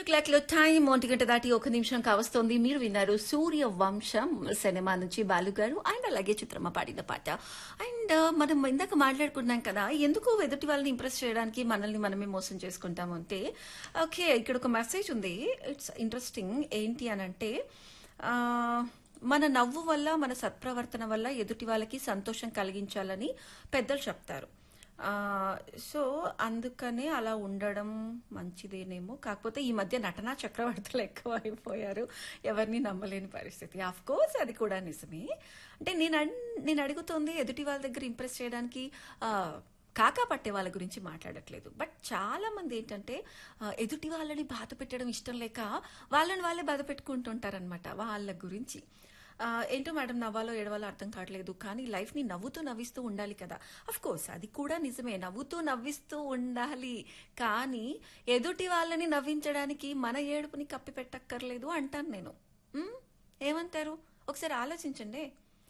Clock లో time ఒంటి గంట దాటి ఒక నిమిషం కావస్తోంది మీరు విన్నారు సూర్య వంశం సినిమా నుంచి బాలు గారు అండ్ అలాగే చిత్రమ్మ పాడిన పాట అండ్ మనం ఇందాక మాట్లాడుకున్నాం కదా ఎందుకు ఎదుటి వాళ్ళని ఇంప్రెస్ చేయడానికి మనల్ని మనమే మోసం చేసుకుంటాము అంటే ఓకే ఇక్కడ ఒక మెసేజ్ ఉంది ఇట్స్ ఇంట్రెస్టింగ్ ఏంటి అని అంటే ఆ, మన నవ్వు వల్ల మన సత్ప్రవర్తన వల్ల ఎదుటి వాళ్ళకి సంతోషం కలిగించాలని పెద్దలు చెప్తారు ఆ, సో అందుకనే అలా ఉండడం మంచిదేనేమో కాకపోతే ఈ మధ్య నటనా చక్రవర్తులు ఎక్కువ అయిపోయారు ఎవరిని నమ్మలేని పరిస్థితి ఆఫ్ కోర్స్ అది కూడా నిజమే అంటే నేను అన్- నేను అడుగుతోంది ఎదుటి వాళ్ళ దగ్గర ఇంప్రెస్ చేయడానికి ఆ, కాకా పట్టే వాళ్ళ గురించి మాట్లాడట్లేదు బట్ చాలా మంది ఏంటంటే ఆ, ఎదుటి వాళ్ళని బాధ పెట్టడం ఇష్టం లేక వాళ్ళని వాళ్ళే బాధ పెట్టుకుంటుంటారనమాట వాళ్ళ గురించి ఆ, ఏంటో మేడం నవ్వాలో ఏడవాలో అర్థం కావట్లేదు కానీ లైఫ్ ని నవ్వుతూ నవ్విస్తూ ఉండాలి కదా అఫ్ కోర్స్ అది కూడా నిజమే నవ్వుతూ నవ్విస్తూ ఉండాలి కానీ ఎదుటి వాళ్ళని నవ్వించడానికి మన ఏడుపుని కప్పి పెట్టక్కర్లేదు అంటాను నేను మ్? ఏమంటారు ఒకసారి ఆలోచించండి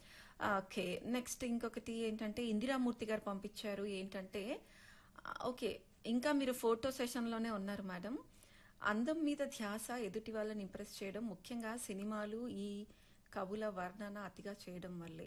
ఓకే నెక్స్ట్ ఇంకొకటి ఏంటంటే ఇందిరామూర్తి గారు పంపించారు ఏంటంటే ఆ, ఓకే ఇంకా మీరు ఫోటో సెషన్లోనే ఉన్నారు మేడం అందం మీద ధ్యాస ఎదుటి వాళ్ళని ఇంప్రెస్ చేయడం ముఖ్యంగా సినిమాలు ఈ కవుల వర్ణన అతిగా చేయడం వల్లే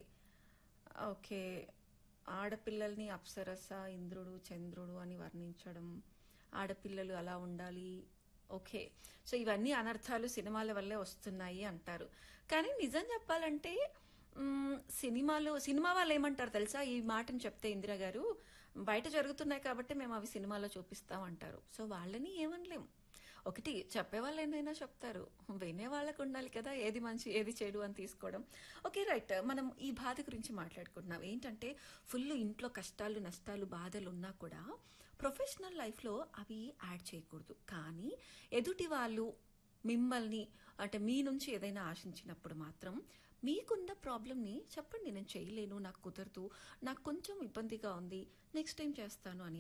ఓకే ఆడపిల్లల్ని అప్సరస ఇంద్రుడు చంద్రుడు అని వర్ణించడం ఆడపిల్లలు అలా ఉండాలి ఓకే సో ఇవన్నీ అనర్థాలు సినిమాల వల్లే వస్తున్నాయి అంటారు కానీ నిజం చెప్పాలంటే మ్, సినిమాలు సినిమా వాళ్ళు ఏమంటారు తెలుసా ఈ మాటను చెప్తే ఇందిరా గారు బయట జరుగుతున్నాయి కాబట్టి మేము అవి సినిమాలో చూపిస్తాం అంటారు సో వాళ్ళని ఏమనలేం ఒకటి చెప్పే వాళ్ళు ఏదైనా చెప్తారు వినే వాళ్ళకు ఉండాలి కదా ఏది మంచి ఏది చెడు అని తీసుకోవడం ఓకే రైట్ మనం ఈ బాధ గురించి మాట్లాడుకుంటున్నాం ఏంటంటే ఫుల్ ఇంట్లో కష్టాలు నష్టాలు బాధలు ఉన్నా కూడా ప్రొఫెషనల్ లైఫ్లో అవి యాడ్ చేయకూడదు కానీ ఎదుటి వాళ్ళు మిమ్మల్ని అంటే మీ నుంచి ఏదైనా ఆశించినప్పుడు మాత్రం మీకున్న ప్రాబ్లమ్ని చెప్పండి నేను చేయలేను నాకు కుదరదు నాకు కొంచెం ఇబ్బందిగా ఉంది నెక్స్ట్ టైం చేస్తాను అని